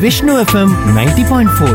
Vishnu FM ninety point four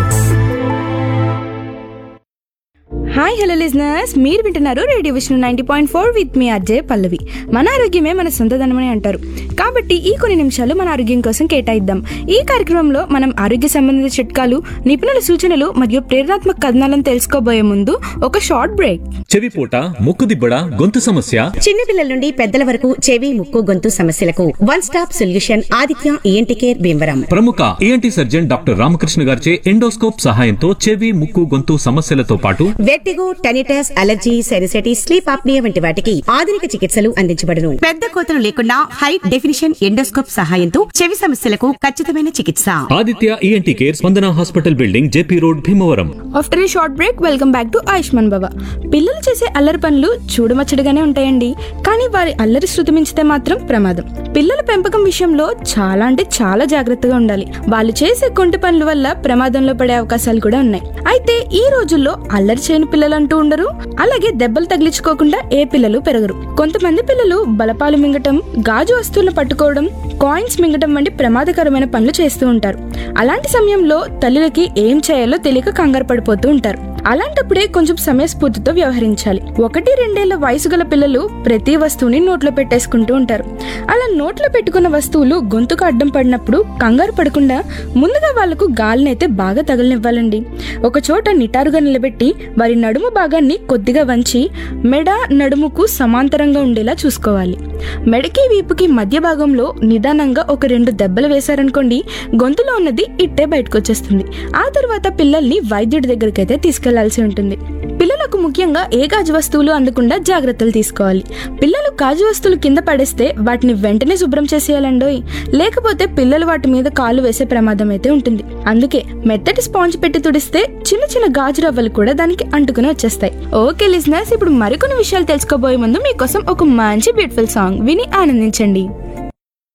hi hello listeners మీరు వింటున్నారు radio Vishnu ninety point four with మీ అజయ్ పల్లవి మన ఆరోగ్యమే మన సొంతధనమని అంటారు కాబట్టి ఈ కొన్ని నిమిషాలు మన ఆరోగ్యం కోసం కేటాయిద్దాం ఈ కార్యక్రమంలో మనం ఆరోగ్య సంబంధిత చిట్కాలు నిపుణుల సూచనలు మరియు ప్రేరణాత్మక కథనాలను తెలుసుకోబోయే ముందు ఒక షార్ట్ బ్రేక్ చెవిపూట ముక్కుదిబ్బడ గొంతు సమస్య చిన్నపిల్లల నుండి పెద్దల వరకు చెవి ముక్కు గొంతు సమస్యలకు one stop solution Aditya ENT care Bhimavaram ప్రముఖ ఈఎన్టీ సర్జన్ డాక్టర్ రామకృష్ణ గారిచే ఎండోస్కోప్ సహాయంతో చెవి ముక్కు గొంతు సమస్యలతో పాటు vertigo tinnitus allergy sinusitis sleep apnoea వంటి వాటికి ఆధునిక చికిత్సలు అందించబడును పెద్ద కోతలు లేకుండా హై డెఫినిషన్ ఎండోస్కోప్ సహాయంతో చెవి సమస్యలకు ఖచ్చితమైన చికిత్స Aditya ENT care Spandana hospital building J P road Bhimavaram after ఈ short break welcome back to Ayushman Baba పిల్లలు చేసే అల్లరి పనులు చూడమచ్చడిగానే ఉంటాయండి కానీ వారి అల్లరి శృతి మించితే మాత్రం ప్రమాదం పిల్లల పెంపకం విషయంలో చాలా అంటే చాలా జాగ్రత్తగా ఉండాలి వాళ్ళు చేసే కొంటి పనుల వల్ల ప్రమాదంలో పడే అవకాశాలు కూడా ఉన్నాయి అయితే ఈ రోజుల్లో అల్లరి చేయని పిల్లలు అంటూ ఉండరు అలాగే దెబ్బలు తగిలించుకోకుండా ఏ పిల్లలు పెరగరు కొంతమంది పిల్లలు బలపాలు మింగటం గాజు వస్తువులను పట్టుకోవడం కాయిన్స్ మింగటం వంటి ప్రమాదకరమైన పనులు చేస్తూ ఉంటారు అలాంటి సమయంలో తల్లులకి ఏం చేయాలో తెలియక కంగారు పడిపోతూ ఉంటారు అలాంటప్పుడే కొంచెం సమయస్ఫూర్తితో వ్యవహరించాలి ఒకటి రెండేళ్ల వయసు గల పిల్లలు ప్రతి వస్తువుని నోట్లో పెట్టేసుకుంటూ ఉంటారు అలా నోట్లో పెట్టుకున్న వస్తువులు గొంతుకు అడ్డం పడినప్పుడు కంగారు పడకుండా ముందుగా వాళ్లకు గాలినైతే బాగా తగలనివ్వాలండి ఒక చోట నిటారుగా నిలబెట్టి వారి నడుము భాగాన్ని కొద్దిగా వంచి మెడ నడుముకు సమాంతరంగా ఉండేలా చూసుకోవాలి మెడకి వీపుకి మధ్య భాగంలో నిదానంగా ఒక రెండు దెబ్బలు వేశారనుకోండి గొంతులో ఉన్నది ఇట్టే బయటకు వచ్చేస్తుంది ఆ తర్వాత పిల్లల్ని వైద్యుడి దగ్గరికి అయితే తీసుకెళ్లాల్సి ఉంటుంది పిల్లలకు ముఖ్యంగా ఏ గాజు వస్తువులు అందకుండా జాగ్రత్తలు తీసుకోవాలి పిల్లలు గాజు వస్తువులు కింద పడేస్తే వాటిని వెంటనే శుభ్రం చేసేయాలండోయ్ లేకపోతే పిల్లలు వాటి మీద కాలు వేసే ప్రమాదం అయితే ఉంటుంది అందుకే మెత్తటి స్పాంజ్ పెట్టి తుడిస్తే చిన్న చిన్న గాజు రవ్వలు కూడా దానికి అంటుకుని వచ్చేస్తాయి ఓకే లిజనర్స్ ఇప్పుడు మరికొన్ని విషయాలు తెలుసుకోబోయే ముందు మీకోసం ఒక మంచి బ్యూటిఫుల్ సాంగ్ విని ఆనందించండి